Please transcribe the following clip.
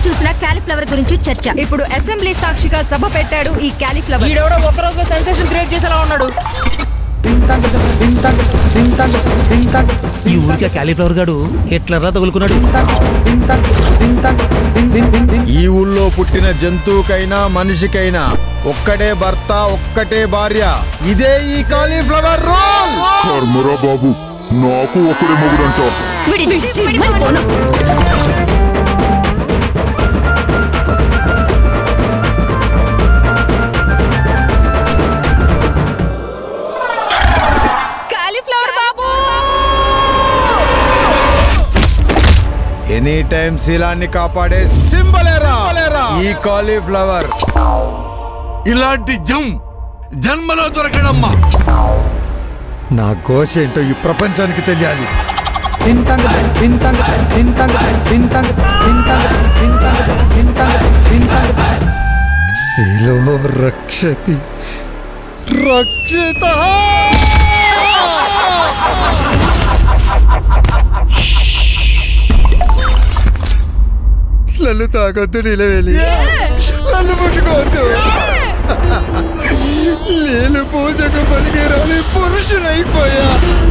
చూసినా క్యాలిఫ్లవర్ గురించి చర్చ ఇప్పుడు అసెంబ్లీ సాక్షిగా సభ పెట్టాడు ఈ క్యాలీఫ్లవర్ ఈడెవడో ఒక్కరోజు సెన్సేషన్ క్రియేట్ చేసేలా ఉన్నాడు ఈ ఊరికే క్యాలీఫ్లవర్ గాడు హిట్లర్లా తగులుకున్నాడు ఈ ఊళ్ళో పుట్టిన జంతువుకైనా మనిషికైనా ఒక్కడే భర్త ఒక్కటే భార్య ఇదే ఈ కాలీఫ్లవర్ రోల్ కర్మరా బాబు నాకు ఒకడే మొగుడంట వీడి దిష్టి పడిపోను. క్యాలీఫ్లవర్ బాబు ఎనీ టైం శీలాన్ని కాపాడే సింబలేరా ఈ కాలీఫ్లవర్ ఇలాంటి జం జన్మలో దొరకడమ్మా నా ఘోష ఏంటో ఈ ప్రపంచానికి తెలియాలి శీలో రక్షతి రక్షిత నన్ను తాగొద్దు నిలవేలి నన్ను ముట్టుకోవద్దు నేను పూజకు పలికేరాలి పురుషుడైపోయా